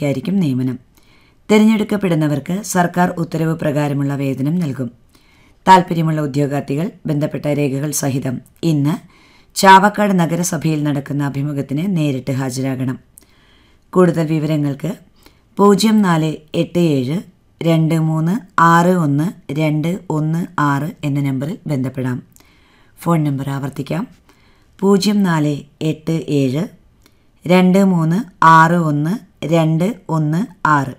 വർഷത്തേക്കായിരിക്കും നിയമനം തിരഞ്ഞെടുക്കപ്പെടുന്നവർക്ക് സർക്കാർ ഉത്തരവ് പ്രകാരമുള്ള വേതനം നൽകും താൽപ്പര്യമുള്ള ഉദ്യോഗാർത്ഥികൾ ബന്ധപ്പെട്ട രേഖകൾ സഹിതം ഇന്ന് ചാവക്കാട് നഗരസഭയിൽ നടക്കുന്ന അഭിമുഖത്തിന് നേരിട്ട് ഹാജരാകണം കൂടുതൽ വിവരങ്ങൾക്ക് പൂജ്യം നാല് എട്ട് ഏഴ് രണ്ട് മൂന്ന് ആറ് ഒന്ന് രണ്ട് ഒന്ന് ആറ് എന്ന നമ്പറിൽ ബന്ധപ്പെടാം ഫോൺ നമ്പർ ആവർത്തിക്കാം പൂജ്യം നാല് എട്ട് ഏഴ് രണ്ട് മൂന്ന് ആറ് ഒന്ന് രണ്ട് ഒന്ന് ആറ്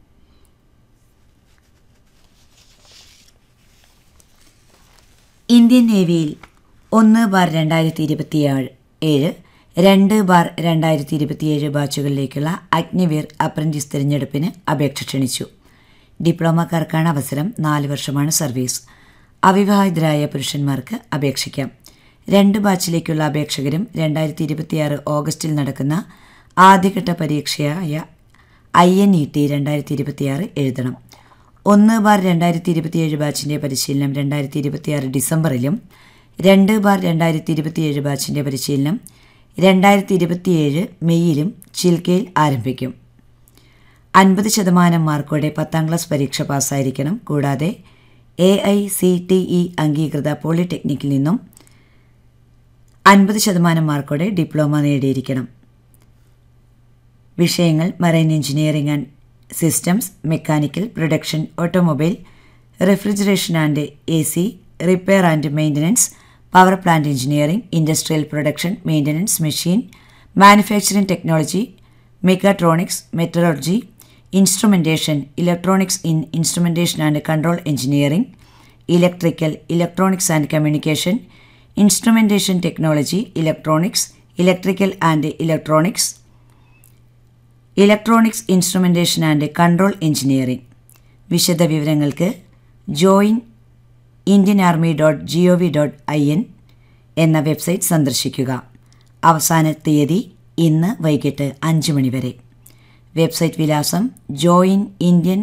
ഇന്ത്യൻ നേവിയിൽ ഒന്ന് ബാർ രണ്ടായിരത്തി ഇരുപത്തിയേഴ് ഏഴ് രണ്ട് ബാർ രണ്ടായിരത്തി ഇരുപത്തിയേഴ് ബാച്ചുകളിലേക്കുള്ള അഗ്നിവീർ അപ്രന്റീസ് തിരഞ്ഞെടുപ്പിന് അപേക്ഷ ക്ഷണിച്ചു ഡിപ്ലോമക്കാർക്കാണ് അവസരം നാല് വർഷമാണ് സർവീസ് അവിവാഹിതരായ പുരുഷന്മാർക്ക് അപേക്ഷിക്കാം രണ്ട് ബാച്ചിലേക്കുള്ള അപേക്ഷകരും രണ്ടായിരത്തി ഇരുപത്തിയാറ് ഓഗസ്റ്റിൽ നടക്കുന്ന ആദ്യഘട്ട പരീക്ഷയായ ഐ എൻ ഇ ടി രണ്ടായിരത്തി ഇരുപത്തിയാറ് എഴുതണം ഒന്ന് ബാർ രണ്ടായിരത്തി ഇരുപത്തിയേഴ് ബാച്ചിൻ്റെ പരിശീലനം രണ്ടായിരത്തി ഇരുപത്തിയാറ് ഡിസംബറിലും രണ്ട് ബാർ രണ്ടായിരത്തി ഇരുപത്തിയേഴ് ബാച്ചിൻ്റെ പരിശീലനം രണ്ടായിരത്തി ഇരുപത്തിയേഴ് മെയ്യിലും ചിൽക്കയിൽ ആരംഭിക്കും അൻപത് ശതമാനം മാർക്കോടെ പത്താം ക്ലാസ് പരീക്ഷ പാസ്സായിരിക്കണം കൂടാതെ A I C T E അംഗീകൃത പോളിടെക്നിക്കിൽ നിന്നും അൻപത് ശതമാനം മാർക്കോടെ ഡിപ്ലോമ നേടിയിരിക്കണം വിഷയങ്ങൾ marine engineering and systems mechanical production automobile refrigeration and A C repair and maintenance power plant engineering industrial production maintenance machine manufacturing technology mechatronics metrology instrumentation electronics in instrumentation and control engineering electrical electronics and communication instrumentation technology electronics electrical and electronics electronics instrumentation and control engineering വിശദ വിവരങ്ങൾക്ക് join Indian army dot G O V dot I N എന്ന website സന്ദർശിക്കുക അവസാന തീയതി ഇന്ന് വൈകിട്ട് അഞ്ച് മണി വരെ വെബ്സൈറ്റ് വിലാസം join Indian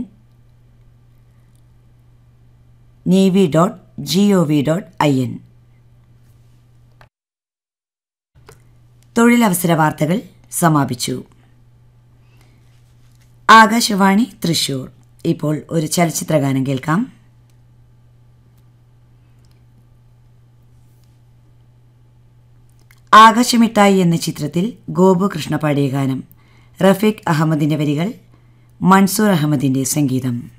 navy dot G O V dot I N തൊഴിലവസര വാർത്തകൾ സമാപിച്ചു ആകാശവാണി തൃശൂർ ഇപ്പോൾ ഒരു ചലച്ചിത്രഗാനം കേൾക്കാം ആകാശമിട്ടായി എന്ന ചിത്രത്തിൽ ഗോപു കൃഷ്ണ പാടിയ ഗാനം റഫീഖ് അഹമ്മദിന്റെ വരികൾ മൻസൂർ അഹമ്മദിന്റെ സംഗീതം